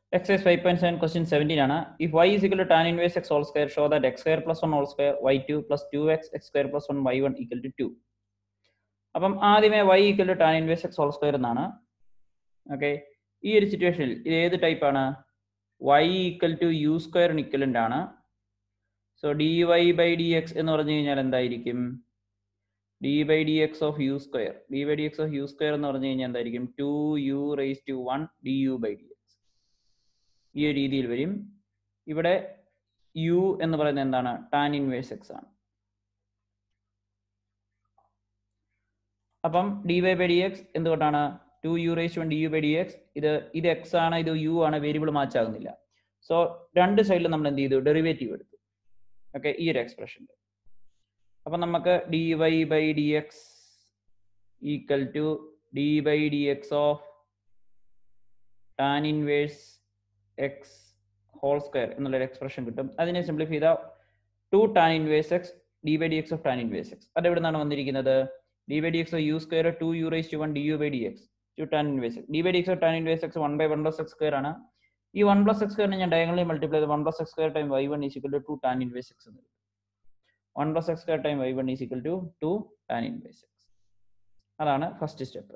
Exercise 5.7 question 17 ആണ് if y is equal to tan inverse x whole square show that x square plus 1 whole square y2 plus 2x x square plus 1 y1 equal to 2 അപ്പം ആദ്യമേ y equal to tan inverse x whole square എന്നാണ് okay ഈ ഒരു സിറ്റുവേഷനിൽ ഇത് ഏത് type ആണ് y equal to u square equivalent ആണ് so d y by d x എന്ന് പറഞ്ഞു കഴിഞ്ഞാൽ എന്തായിരിക്കും d by d x of u square d by d x of u square എന്ന് പറഞ്ഞു കഴിഞ്ഞാൽ എന്തായിരിക്കും two u raise to one d u by d x ഈ ഒരു രീതിയിൽ വരും ഇവിടെ യു എന്ന് പറയുന്നത് എന്താണ് ടാൻ ഇൻവേഴ്സ് എക്സ് ആണ് അപ്പം d y by d x എന്തുകൊണ്ടാണ് two u raise one d u by d x ഇത് ഇത് എക്സ് ആണ് ഇത് യു ആണ് വേരിയബിൾ മാച്ച് ആകുന്നില്ല സോ രണ്ട് സൈഡിലും നമ്മൾ എന്ത് ചെയ്തു ഡെറിവേറ്റീവ് എടുത്തു ഓക്കെ ഈ ഒരു എക്സ്പ്രഷൻ്റെ അപ്പൊ നമുക്ക് d y by d x equal to d by d x of tan inverse x whole square എന്നുള്ളൊരു എക്സ്പ്രഷൻ കിട്ടും അതിനെ സിംപ്ലിഫൈ ചെയ്ത two tan inverse x d by d x of tan inverse x അത് എവിടെ നിന്നാണ് വന്നിരിക്കുന്നത് d by d x of u square two u raise to one d u by d x two tan inverse x d by d x of tan inverse x one by one plus x square ആണ് ഈ one plus x സ്ക്വയറിനെ ഞാൻ diagonally multiply ചെയ്ത് one plus x square time y one is equal to two tan inverse x എന്ന് one plus x square time y one is equal to two tan inverse x അതാണ് first step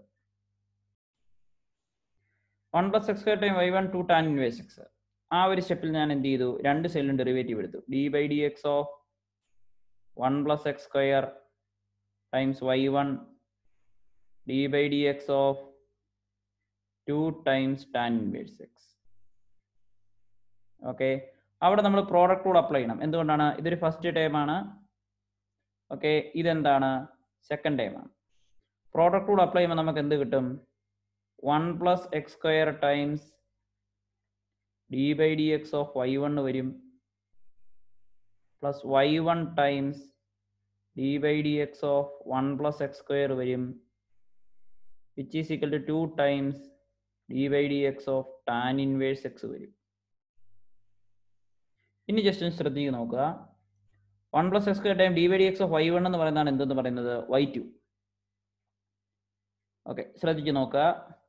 one plus x square time y one two tan inverse x ആ ഒരു സ്റ്റെപ്പിൽ ഞാൻ എന്ത് ചെയ്തു രണ്ട് സൈഡിലും ഡെറിവേറ്റീവ് എടുത്തു d by d x of one plus x square times y one d by d x of two times tan inverse x okay അവിടെ നമ്മൾ പ്രോഡക്റ്റ് റൂൾ അപ്ലൈ ചെയ്യണം എന്തുകൊണ്ടാണ് ഇതൊരു ഫസ്റ്റ് ടൈം ആണ് ഓക്കെ ഇതെന്താണ് സെക്കൻഡ് ടൈം ആണ് product rule apply ചെയ്യുമ്പോൾ നമുക്ക് എന്ത് കിട്ടും one plus x square times d by d x of y one വരും plus y one times d by d x of one plus x square വരും which is equal to two times d by d x of tan inverse x വരും ഇനി just ഒന്ന് ശ്രദ്ധിച്ച് നോക്കുക one plus x square time d by d x of y one എന്ന് പറയുന്നതാണ് എന്തെന്ന് പറയുന്നത് വൈ ടു ഓക്കെ ശ്രദ്ധിച്ച് നോക്കുക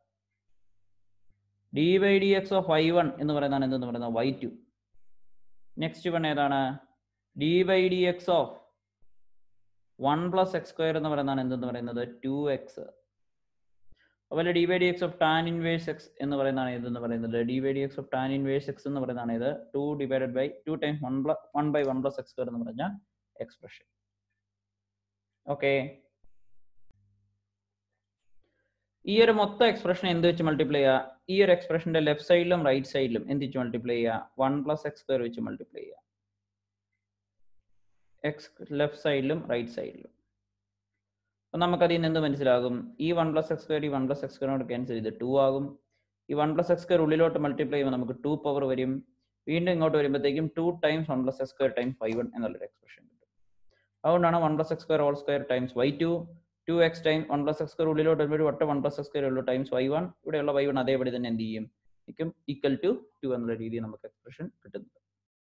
d by d x of y one എന്ന് പറയുന്നതാണ് എന്തെന്ന് പറയുന്നത് വൈ ടു നെക്സ്റ്റ് വൺ ഏതാണ് d by d x of one plus x square എന്ന് പറയുന്നതാണ് എന്തെന്ന് പറയുന്നത് ടു എക്സ് അതുപോലെ d by d x of tan inverse x എന്ന് പറയുന്നതാണ് ഇതെന്ന് പറയുന്നത് d by d x of tan inverse x എന്ന് പറയുന്നതാണ് ഇത് two divided by two time one plus one by one plus x square എന്ന് പറഞ്ഞ എക്സ്പ്രഷൻ ഓക്കെ ഈ ഒരു മൊത്തം എക്സ്പ്രഷൻ എന്ത് വെച്ച് മൾട്ടിപ്ലൈ ചെയ്യുക ഈ ഒരു എക്സ്പ്രഷന്റെ ലെഫ്റ്റ് സൈഡിലും റൈറ്റ് സൈഡിലും എന്ത് വെച്ച് മൾട്ടിപ്ലൈ ചെയ്യുക വൺ പ്ലസ് എക്സ് സ്ക്വയർ വെച്ച് മൾട്ടിപ്ലൈ ചെയ്യുക എക്സ് ലെഫ്റ്റ് സൈഡിലും റൈറ്റ് സൈഡിലും അപ്പൊ നമുക്ക് അതിൽ നിന്ന് എന്ത് മനസ്സിലാകും ഈ വൺ പ്ലസ് എക്സ് സ്ക്വയർ ഈ വൺ പ്ലസ് എക്സ് സ്ക്വയറിനോട് ക്യാൻസൽ ചെയ്ത് ടു ആകും ഈ വൺ പ്ലസ് എക്സ് സ്ക്വയർ ഉള്ളിലോട്ട് മൾട്ടിപ്ലൈ ചെയ്യുമ്പോൾ നമുക്ക് ടു പവർ വരും വീണ്ടും ഇങ്ങോട്ട് വരുമ്പോഴത്തേക്കും two times one plus x square times five one എന്നുള്ളൊരു എക്സ്പ്രഷൻ കിട്ടും അതുകൊണ്ടാണ് one plus x square whole square times y two two x time one plus x square ഉള്ളിലോട്ട് വരുമ്പോൾ ഒറ്റ വൺ പ്ലസ് എക്സ് സ്ക്വയർ ഉള്ളൂ ടൈംസ് വൈ വൺ ഇവിടെയുള്ള y one അതേപടി തന്നെ എന്ത് ചെയ്യും ഈക്വൽ ടു ടു എന്നുള്ള രീതിയിൽ നമുക്ക് എക്സ്പ്രഷൻ കിട്ടുന്നത്